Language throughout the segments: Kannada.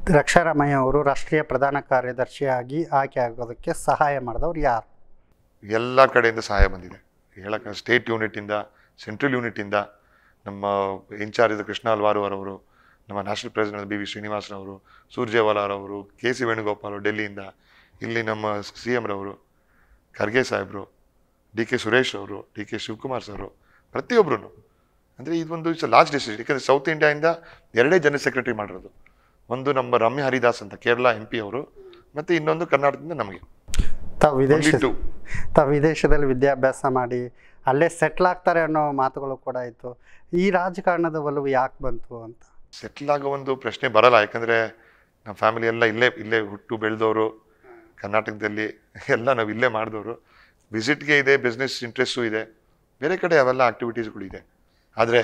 ರಕ್ಷಾರಾಮಯ್ಯ ಅವರು ರಾಷ್ಟ್ರೀಯ ಪ್ರಧಾನ ಕಾರ್ಯದರ್ಶಿಯಾಗಿ ಆಯ್ಕೆ ಆಗೋದಕ್ಕೆ ಸಹಾಯ ಮಾಡಿದವ್ರು ಯಾರು ಎಲ್ಲ ಕಡೆಯಿಂದ ಸಹಾಯ ಬಂದಿದೆ ಹೇಳಕ್ಕೆ ಸ್ಟೇಟ್ ಯೂನಿಟಿಂದ ಸೆಂಟ್ರಲ್ ಯೂನಿಟಿಂದ ನಮ್ಮ ಇನ್ಚಾರ್ಜ್ ಕೃಷ್ಣ ಅಲ್ವಾರುವರವರು ನಮ್ಮ ನ್ಯಾಷನಲ್ ಪ್ರೆಸಿಡೆಂಟ್ ಬಿ ವಿ ಶ್ರೀನಿವಾಸರವರು ಸೂರ್ಜೇವಾಲಾರವರು ಕೆ ಸಿ ವೇಣುಗೋಪಾಲ್ ಅವರು ಡೆಲ್ಲಿಯಿಂದ ಇಲ್ಲಿ ನಮ್ಮ ಸಿ ಎಮ್ ರವರು ಖರ್ಗೆ ಸಾಹೇಬರು ಡಿ ಕೆ ಸುರೇಶ್ ಅವರು ಡಿ ಕೆ ಶಿವಕುಮಾರ್ ಸರು ಪ್ರತಿಯೊಬ್ಬರು ಅಂದರೆ ಇದೊಂದು ಇಟ್ಸ್ ಲಾಸ್ಟ್ ಡಿಸಿಷನ್ ಯಾಕಂದರೆ ಸೌತ್ ಇಂಡಿಯಾಯಿಂದ ಎರಡೇ ಜನರಲ್ ಸೆಕ್ರೆಟರಿ ಮಾಡಿರೋದು ಒಂದು ನಮ್ಮ ರಮ್ಯ ಹರಿದಾಸ್ ಅಂತ ಕೇರಳ ಎಂ ಪಿ ಅವರು ಮತ್ತು ಇನ್ನೊಂದು ಕರ್ನಾಟಕದಿಂದ ನಮಗೆ ತಾವು ವಿದೇಶ Only two. ತಾವು ವಿದೇಶದಲ್ಲಿ ವಿದ್ಯಾಭ್ಯಾಸ ಮಾಡಿ ಅಲ್ಲೇ ಸೆಟ್ಲ್ ಆಗ್ತಾರೆ ಅನ್ನೋ ಮಾತುಗಳು ಕೂಡ ಇತ್ತು ಈ ರಾಜಕಾರಣದ ಒಲವು ಯಾಕೆ ಬಂತು ಅಂತ ಸೆಟ್ಲ್ ಆಗೋ ಒಂದು ಪ್ರಶ್ನೆ ಬರಲ್ಲ ಯಾಕಂದರೆ ನಮ್ಮ ಫ್ಯಾಮಿಲಿ ಎಲ್ಲ ಇಲ್ಲೇ ಇಲ್ಲೇ ಹುಟ್ಟು ಬೆಳೆದವರು ಕರ್ನಾಟಕದಲ್ಲಿ ಎಲ್ಲ ನಾವು ಇಲ್ಲೇ ಮಾಡಿದವರು ವಿಸಿಟ್ಗೆ ಇದೆ ಬಿಸ್ನೆಸ್ ಇಂಟ್ರೆಸ್ಟು ಇದೆ ಬೇರೆ ಕಡೆ ಅವೆಲ್ಲ ಆಕ್ಟಿವಿಟೀಸ್ಗಳು ಇದೆ ಆದರೆ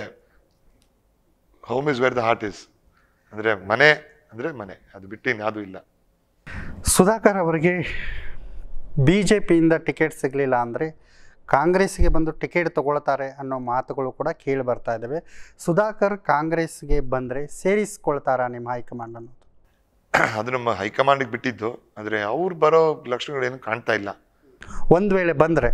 home is where the heart is ಅಂದರೆ ಮನೆ ಅಂದರೆ ಮನೆ ಅದು ಬಿಟ್ಟು ಇನ್ಯಾವುದೂ ಇಲ್ಲ ಸುಧಾಕರ್ ಅವರಿಗೆ ಬಿ ಜೆ ಪಿಯಿಂದ ಟಿಕೆಟ್ ಸಿಗಲಿಲ್ಲ ಅಂದರೆ ಕಾಂಗ್ರೆಸ್ಗೆ ಬಂದು ಟಿಕೆಟ್ ತಗೊಳ್ತಾರೆ ಅನ್ನೋ ಮಾತುಗಳು ಕೂಡ ಕೇಳಿ ಬರ್ತಾ ಇದ್ದಾವೆ ಸುಧಾಕರ್ ಕಾಂಗ್ರೆಸ್ಗೆ ಬಂದರೆ ಸೇರಿಸ್ಕೊಳ್ತಾರಾ ನಿಮ್ಮ ಹೈಕಮಾಂಡ್ ಅನ್ನೋದು ಅದು ನಮ್ಮ ಹೈಕಮಾಂಡಿಗೆ ಬಿಟ್ಟಿದ್ದು ಆದರೆ ಅವ್ರು ಬರೋ ಲಕ್ಷಣಗಳೇನು ಕಾಣ್ತಾ ಇಲ್ಲ ಒಂದು ವೇಳೆ ಬಂದರೆ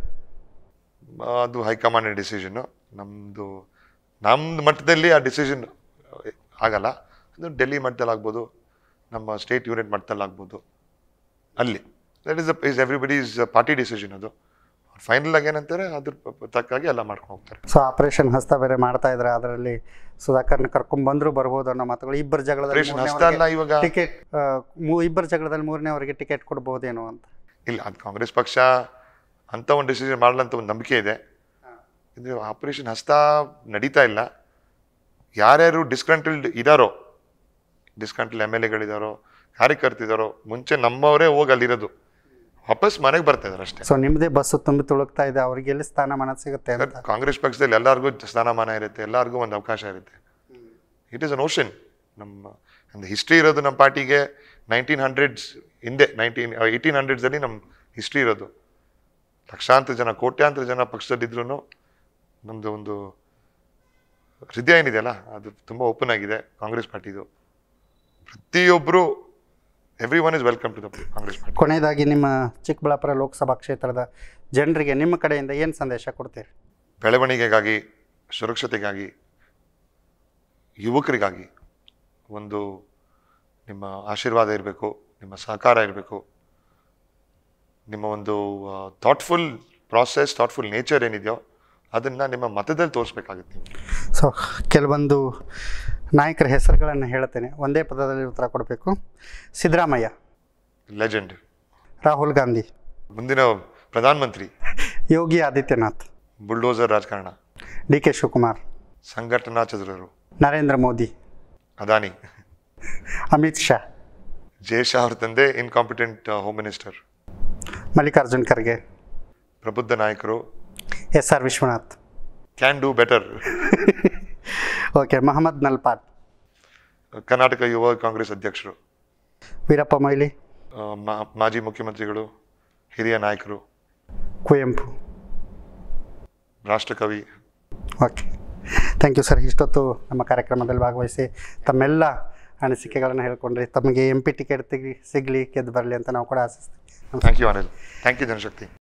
ಅದು ಹೈಕಮಾಂಡ್ ಡಿಸಿಷನ್ನು ನಮ್ಮದು ನಮ್ಮದು ಮಟ್ಟದಲ್ಲಿ ಆ ಡಿಸಿಷನ್ ಆಗಲ್ಲ ಅದು ಡೆಲ್ಲಿ ಮಟ್ಟದಲ್ಲಿ ಆಗ್ಬೋದು ನಮ್ಮ ಸ್ಟೇಟ್ ಯೂನಿಟ್ ಮಟ್ಟದಲ್ಲಿ ಆಗ್ಬೋದು ಅಲ್ಲಿ that is is everybody is party decision ಅದು ಫೈನಲ್ ಆಗಿ ಏನಂತಾರೆ ಅದ್ರ ಪ- ತಕ್ಕಾಗಿ ಎಲ್ಲ ಮಾಡ್ಕೊಂಡು ಹೋಗ್ತಾರೆ ಸೊ ಆಪರೇಷನ್ ಹಸ್ತ ಬೇರೆ ಮಾಡ್ತಾ ಇದ್ರೆ ಅದರಲ್ಲಿ ಸುಧಾಕರ್ನ ಕರ್ಕೊಂಡ್ ಬಂದ್ರು ಬರ್ಬೋದು ಅನ್ನೋ ಮಾತುಗಳು ಇಬ್ಬರ ಜಗಳದಲ್ಲಿ ಆಪರೇಷನ್ ಹಸ್ತ ಅಲ್ಲ ಇವಾಗ ಟಿಕೆಟ್ ಇಬ್ಬರ ಜಗಳದಲ್ಲಿ ಮೂರನೇವರೆಗೆ ಟಿಕೆಟ್ ಕೊಡ್ಬೋದೇನೋ ಅಂತ ಇಲ್ಲ ಅದು ಕಾಂಗ್ರೆಸ್ ಪಕ್ಷ ಅಂತ ಒಂದು ಡಿಸಿಷನ್ ಮಾಡಲ್ಲ ಅಂತ ಒಂದು ನಂಬಿಕೆ ಇದೆ ಇದು ಆಪರೇಷನ್ ಹಸ್ತ ನಡೀತಾ ಇಲ್ಲ ಯಾರ್ಯಾರು ಡಿಸ್ಕಂಟ್ರಿಲ್ಡ್ ಇದಾರೋ ಡಿಸ್ಕಂಟ್ರಿಲ್ ಎಮ್ ಎಲ್ ಎಗಳಿದಾರೋ ಕಾರ್ಯಕರ್ತಿದಾರೋ ಮುಂಚೆ ನಮ್ಮವರೇ ಹೋಗಿ ಅಲ್ಲಿರೋದು ವಾಪಸ್ ಮನೆಗೆ ಬರ್ತಾ ಇದಾರೆ ಅಷ್ಟೇ ಸೊ ನಿಮ್ಮದೇ ಬಸ್ಸು ತುಂಬಿ ತುಳುಕ್ತಾ ಇದೆ ಅವ್ರಿಗೆ ಎಲ್ಲಿ ಸ್ಥಾನಮಾನ ಸಿಗುತ್ತೆ ಅಂತ ಕಾಂಗ್ರೆಸ್ ಪಕ್ಷದಲ್ಲಿ ಎಲ್ಲರಿಗೂ ಸ್ಥಾನಮಾನ ಇರುತ್ತೆ ಎಲ್ಲರಿಗೂ ಒಂದು ಅವಕಾಶ ಇರುತ್ತೆ ಇಟ್ ಈಸ್ ಅನ್ ಓಷನ್ ನಮ್ಮ ಒಂದು ಹಿಸ್ಟ್ರಿ ಇರೋದು ನಮ್ಮ ಪಾರ್ಟಿಗೆ ನೈನ್ಟೀನ್ ಹಂಡ್ರೆಡ್ಸ್ ಹಿಂದೆ ನೈನ್ಟೀನ್ ಏಯ್ಟೀನ್ ಹಂಡ್ರೆಡ್ಸಲ್ಲಿ ನಮ್ಮ ಹಿಸ್ಟ್ರಿ ಇರೋದು ಲಕ್ಷಾಂತರ ಜನ ಕೋಟ್ಯಾಂತರ ಜನ ಪಕ್ಷದಲ್ಲಿದ್ರೂ ನಮ್ಮದು ಒಂದು ಹೃದಯ ಏನಿದೆಯಲ್ಲ ಅದು ತುಂಬ ಓಪನ್ ಆಗಿದೆ ಕಾಂಗ್ರೆಸ್ ಪಾರ್ಟಿದು ಪ್ರತಿಯೊಬ್ಬರು every one is welcome to the Congress party ಕೊನೆಯದಾಗಿ ನಿಮ್ಮ ಚಿಕ್ಕಬಳ್ಳಾಪುರ ಲೋಕಸಭಾ ಕ್ಷೇತ್ರದ ಜನರಿಗೆ ನಿಮ್ಮ ಕಡೆಯಿಂದ ಏನು ಸಂದೇಶ ಕೊಡ್ತೀರಿ ಬೆಳವಣಿಗೆಗಾಗಿ ಸುರಕ್ಷತೆಗಾಗಿ ಯುವಕರಿಗಾಗಿ ಒಂದು ನಿಮ್ಮ ಆಶೀರ್ವಾದ ಇರಬೇಕು ನಿಮ್ಮ ಸಹಕಾರ ಇರಬೇಕು ನಿಮ್ಮ ಒಂದು ಥಾಟ್ಫುಲ್ ಪ್ರಾಸೆಸ್ ಥಾಟ್ಫುಲ್ ನೇಚರ್ ಏನಿದೆಯೋ ಅದನ್ನು ನಿಮ್ಮ ಮತದಲ್ಲಿ ತೋರಿಸ್ಬೇಕಾಗುತ್ತೆ ನೀವು ಸೊ ಕೆಲವೊಂದು ನಾಯಕರ ಹೆಸರುಗಳನ್ನು ಹೇಳ್ತೇನೆ ಒಂದೇ ಪದದಲ್ಲಿ ಉತ್ತರ ಕೊಡಬೇಕು ಸಿದ್ದರಾಮಯ್ಯ ಲೆಜೆಂಡ್ ರಾಹುಲ್ ಗಾಂಧಿ ಮುಂದಿನ ಪ್ರಧಾನಮಂತ್ರಿ ಯೋಗಿ ಆದಿತ್ಯನಾಥ್ ಬುಲ್ಡೋಸರ್ ರಾಜಕಾರಣ ಡಿ ಕೆ ಶಿವಕುಮಾರ್ ಸಂಘಟನಾ ಚದುರರು ನರೇಂದ್ರ ಮೋದಿ ಅದಾನಿ ಅಮಿತ್ ಶಾ ಜಯ ಶಾ ಅವ್ರ ತಂದೆ incompetent home minister Mallikarjun Kharge ಪ್ರಬುದ್ಧ ನಾಯಕರು S R Vishwanath can do better okay Mohammed Nalapad Karnataka ಯುವ ಕಾಂಗ್ರೆಸ್ ಅಧ್ಯಕ್ಷರು ವೀರಪ್ಪ ಮೊಯ್ಲಿ ಆ, ಮಾ- ಮಾಜಿ ಮುಖ್ಯಮಂತ್ರಿಗಳು ಹಿರಿಯ ನಾಯಕರು ಕುವೆಂಪು ರಾಷ್ಟ್ರಕವಿ ಓಕೆ ಥ್ಯಾಂಕ್ ಯು ಸರ್ ಇಷ್ಟೊತ್ತು ನಮ್ಮ ಕಾರ್ಯಕ್ರಮದಲ್ಲಿ ಭಾಗವಹಿಸಿ ತಮ್ಮೆಲ್ಲ ಅನಿಸಿಕೆಗಳನ್ನು ಹೇಳ್ಕೊಂಡ್ರಿ ತಮಗೆ ಎಂ ಪಿ ಟಿಕೆಟ್ ತೆಗಿ ಸಿಗಲಿ ಗೆದ್ದು ಬರಲಿ ಅಂತ ನಾವು ಕೂಡ ಆಶಿಸ್ತೀವಿ thank you Anil thank you Janshakti